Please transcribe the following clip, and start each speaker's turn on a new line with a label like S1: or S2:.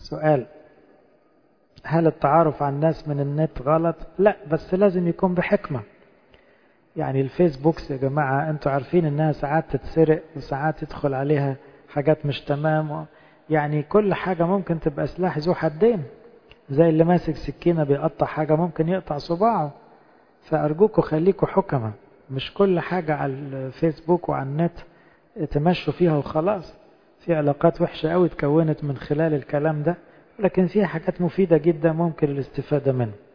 S1: سؤال هل التعارف على الناس من النت غلط لا بس لازم يكون بحكمة يعني الفيسبوكس يا جماعة انتوا عارفين انها ساعات تتسرق وساعات يدخل عليها حاجات مش تمام يعني كل حاجة ممكن تبقى سلاح ذو حدين زي اللي ماسك سكينة بيقطع حاجة ممكن يقطع صباعه فأرجوكوا خليكوا حكمة مش كل حاجة على الفيسبوك وعلى النت تمشوا فيها وخلاص في علاقات وحشة قوي اتكونت من خلال الكلام ده لكن فيها حاجات مفيدة جدا ممكن الاستفادة منها